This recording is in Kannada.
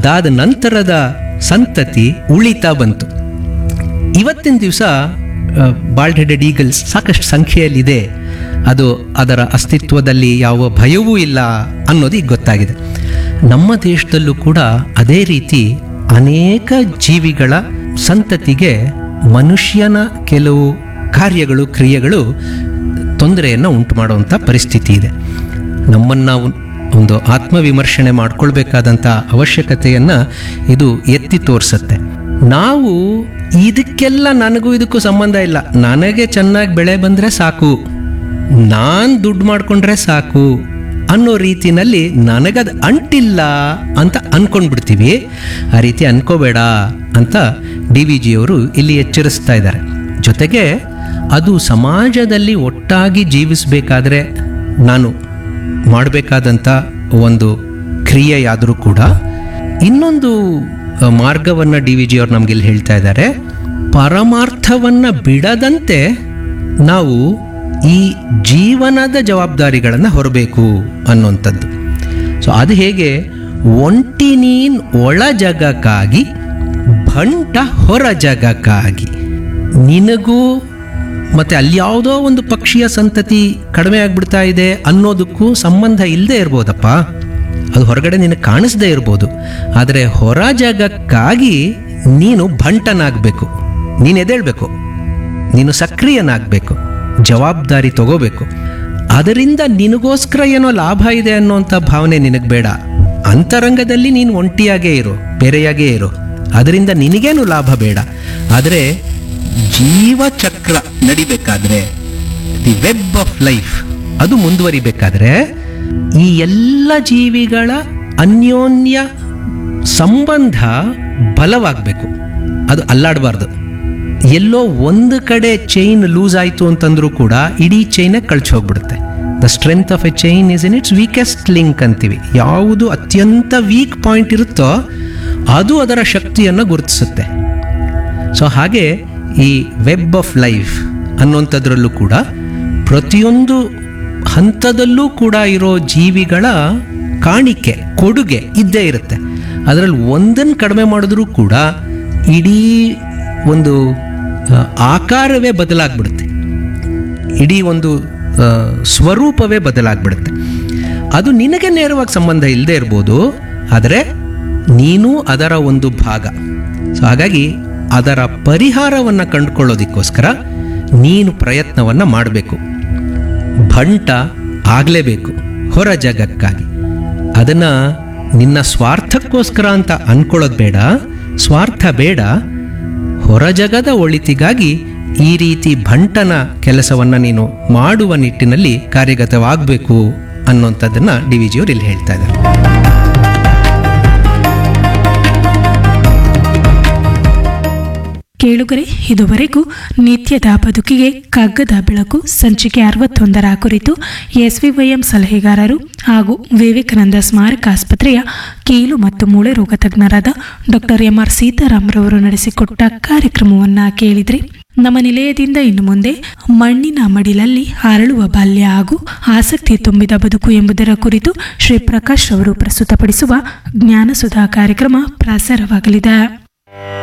ಅದಾದ ನಂತರದ ಸಂತತಿ ಉಳಿತಾ ಬಂತು ಇವತ್ತಿನ ದಿವಸ ಬಾಲ್ಡ್ ಹೆಡೆಡ್ ಈಗಲ್ಸ್ ಸಾಕಷ್ಟು ಸಂಖ್ಯೆಯಲ್ಲಿದೆ ಅದು ಅದರ ಅಸ್ತಿತ್ವದಲ್ಲಿ ಯಾವ ಭಯವೂ ಇಲ್ಲ ಅನ್ನೋದು ಈಗ ಗೊತ್ತಾಗಿದೆ ನಮ್ಮ ದೇಶದಲ್ಲೂ ಕೂಡ ಅದೇ ರೀತಿ ಅನೇಕ ಜೀವಿಗಳ ಸಂತತಿಗೆ ಮನುಷ್ಯನ ಕೆಲವು ಕಾರ್ಯಗಳು ಕ್ರಿಯೆಗಳು ತೊಂದರೆಯನ್ನು ಉಂಟು ಮಾಡುವಂಥ ಪರಿಸ್ಥಿತಿ ಇದೆ ನಮ್ಮನ್ನು ನಾವು ಒಂದು ಆತ್ಮವಿಮರ್ಶನೆ ಮಾಡ್ಕೊಳ್ಬೇಕಾದಂಥ ಅವಶ್ಯಕತೆಯನ್ನು ಇದು ಎತ್ತಿ ತೋರಿಸುತ್ತೆ ನಾವು ಇದಕ್ಕೆಲ್ಲ ನನಗೂ ಇದಕ್ಕೂ ಸಂಬಂಧ ಇಲ್ಲ ನನಗೆ ಚೆನ್ನಾಗಿ ಬೆಳೆ ಬಂದರೆ ಸಾಕು ನಾನು ದುಡ್ಡು ಮಾಡಿಕೊಂಡ್ರೆ ಸಾಕು ಅನ್ನೋ ರೀತಿನಲ್ಲಿ ನನಗದು ಅಂಟಿಲ್ಲ ಅಂತ ಅನ್ಕೊಂಡ್ಬಿಡ್ತೀವಿ ಆ ರೀತಿ ಅನ್ಕೋಬೇಡ ಅಂತ ಡಿ ವಿ ಜಿಯವರು ಇಲ್ಲಿ ಎಚ್ಚರಿಸ್ತಾ ಇದ್ದಾರೆ ಜೊತೆಗೆ ಅದು ಸಮಾಜದಲ್ಲಿ ಒಟ್ಟಾಗಿ ಜೀವಿಸಬೇಕಾದ್ರೆ ನಾನು ಮಾಡಬೇಕಾದಂಥ ಒಂದು ಕ್ರಿಯೆಯಾದರೂ ಕೂಡ ಇನ್ನೊಂದು ಮಾರ್ಗವನ್ನು ಡಿ ವಿ ಜಿಯವರು ನಮ್ಗೆ ಇಲ್ಲಿ ಹೇಳ್ತಾ ಇದ್ದಾರೆ ಪರಮಾರ್ಥವನ್ನು ಬಿಡದಂತೆ ನಾವು ಈ ಜೀವನದ ಜವಾಬ್ದಾರಿಗಳನ್ನು ಹೊರಬೇಕು ಅನ್ನುವಂಥದ್ದು ಸೊ ಅದು ಹೇಗೆ ಒಂಟಿ ನೀನ್ ಒಳ ಜಗಕ್ಕಾಗಿ ಭಂಟ ಹೊರ ಜಗಕ್ಕಾಗಿ ನಿನಗೂ ಮತ್ತೆ ಅಲ್ಲಿ ಯಾವುದೋ ಒಂದು ಪಕ್ಷಿಯ ಸಂತತಿ ಕಡಿಮೆ ಆಗ್ಬಿಡ್ತಾ ಇದೆ ಅನ್ನೋದಕ್ಕೂ ಸಂಬಂಧ ಇಲ್ಲದೆ ಇರ್ಬೋದಪ್ಪ ಅದು ಹೊರಗಡೆ ನಿನಗೆ ಕಾಣಿಸ್ದೇ ಇರ್ಬೋದು ಆದರೆ ಹೊರ ಜಗಕ್ಕಾಗಿ ನೀನು ಭಂಟನಾಗಬೇಕು ನೀನು ಎದ್ದೇಳಬೇಕು ನೀನು ಸಕ್ರಿಯನಾಗಬೇಕು ಜವಾಬ್ದಾರಿ ತಗೋಬೇಕು ಅದರಿಂದ ನಿನಗೋಸ್ಕರ ಏನೋ ಲಾಭ ಇದೆ ಅನ್ನೋಂಥ ಭಾವನೆ ನಿನಗೆ ಬೇಡ ಅಂತರಂಗದಲ್ಲಿ ನೀನು ಒಂಟಿಯಾಗೇ ಇರು ಬೇರೆಯಾಗೇ ಇರು ಅದರಿಂದ ನಿನಗೇನು ಲಾಭ ಬೇಡ ಆದರೆ ಜೀವಚಕ್ರ ನಡಿಬೇಕಾದ್ರೆ ದಿ ವೆಬ್ ಆಫ್ ಲೈಫ್ ಅದು ಮುಂದುವರಿಬೇಕಾದ್ರೆ ಈ ಎಲ್ಲ ಜೀವಿಗಳ ಅನ್ಯೋನ್ಯ ಸಂಬಂಧ ಬಲವಾಗಬೇಕು ಅದು ಅಲ್ಲಾಡಬಾರ್ದು ಎಲ್ಲೋ ಒಂದು ಕಡೆ ಚೈನ್ ಲೂಸ್ ಆಯಿತು ಅಂತಂದ್ರೂ ಕೂಡ ಇಡೀ ಚೈನೇ ಕಳ್ಚಿ ಹೋಗ್ಬಿಡುತ್ತೆ the strength of a chain is in its weakest link ಅಂತೀವಿ ಯಾವುದು ಅತ್ಯಂತ ವೀಕ್ ಪಾಯಿಂಟ್ ಇರುತ್ತೋ ಅದು ಅದರ ಶಕ್ತಿಯನ್ನು ಗುರುತಿಸುತ್ತೆ ಸೊ ಹಾಗೆ ಈ ವೆಬ್ ಆಫ್ ಲೈಫ್ ಅನ್ನುವಂಥದ್ರಲ್ಲೂ ಕೂಡ ಪ್ರತಿಯೊಂದು ಹಂತದಲ್ಲೂ ಕೂಡ ಇರೋ ಜೀವಿಗಳ ಕಾಣಿಕೆ ಕೊಡುಗೆ ಇದ್ದೇ ಇರುತ್ತೆ ಅದರಲ್ಲಿ ಒಂದನ್ನು ಕಡಿಮೆ ಮಾಡಿದ್ರೂ ಕೂಡ ಇಡೀ ಒಂದು ಆ, ಆಕಾರವೇ ಬದಲಾಗ್ಬಿಡುತ್ತೆ ಇಡೀ ಒಂದು ಆ, ಸ್ವರೂಪವೇ ಬದಲಾಗ್ಬಿಡುತ್ತೆ ಅದು ನಿನಗೆ ನೇರವಾಗಿ ಸಂಬಂಧ ಇಲ್ಲದೆ ಇರ್ಬೋದು ಆದರೆ ನೀನು ಅದರ ಒಂದು ಭಾಗ ಸೊ ಹಾಗಾಗಿ ಅದರ ಪರಿಹಾರವನ್ನು ಕಂಡುಕೊಳ್ಳೋದಕ್ಕೋಸ್ಕರ ನೀನು ಪ್ರಯತ್ನವನ್ನು ಮಾಡಬೇಕು ಭಂಟ ಆಗಲೇಬೇಕು ಹೊರ ಜಗಕ್ಕಾಗಿ ಅದನ್ನು ನಿನ್ನ ಸ್ವಾರ್ಥಕ್ಕೋಸ್ಕರ ಅಂತ ಅನ್ಕೊಳ್ಳೋದು ಬೇಡ ಸ್ವಾರ್ಥ ಬೇಡ ಹೊರ ಜಗದ ಒಳಿತಿಗಾಗಿ ಈ ರೀತಿ ಭಂಟನ ಕೆಲಸವನ್ನು ನೀನು ಮಾಡುವ ನಿಟ್ಟಿನಲ್ಲಿ ಕಾರ್ಯಗತವಾಗಬೇಕು ಅನ್ನೋಂಥದ್ದನ್ನು ಡಿ ವಿ ಜಿಯವರು ಇಲ್ಲಿ ಹೇಳ್ತಾ ಇದ್ದಾರೆ ಕೇಳುಗರೆ ಇದುವರೆಗೂ ನಿತ್ಯದ ಬದುಕಿಗೆ ಕಗ್ಗದ ಬೆಳಕು ಸಂಚಿಕೆ ಅರವತ್ತೊಂದರ ಕುರಿತು ಎಸ್ವಿವೈಎಂ ಸಲಹೆಗಾರರು ಹಾಗೂ ವಿವೇಕಾನಂದ ಸ್ಮಾರಕ ಆಸ್ಪತ್ರೆಯ ಕೀಲು ಮತ್ತು ಮೂಳೆ ರೋಗ ತಜ್ಞರಾದ ಡಾಕ್ಟರ್ ಎಂಆರ್ ಸೀತಾರಾಮ್ರವರು ನಡೆಸಿಕೊಟ್ಟ ಕಾರ್ಯಕ್ರಮವನ್ನ ಕೇಳಿದ್ರಿ ನಮ್ಮ ನಿಲಯದಿಂದ ಇನ್ನು ಮುಂದೆ ಮಣ್ಣಿನ ಮಡಿಲಲ್ಲಿ ಅರಳುವ ಬಾಲ್ಯ ಹಾಗೂ ಆಸಕ್ತಿ ತುಂಬಿದ ಬದುಕು ಎಂಬುದರ ಕುರಿತು ಶ್ರೀ ಪ್ರಕಾಶ್ ಅವರು ಪ್ರಸ್ತುತಪಡಿಸುವ ಜ್ಞಾನಸುಧಾ ಕಾರ್ಯಕ್ರಮ ಪ್ರಸಾರವಾಗಲಿದೆ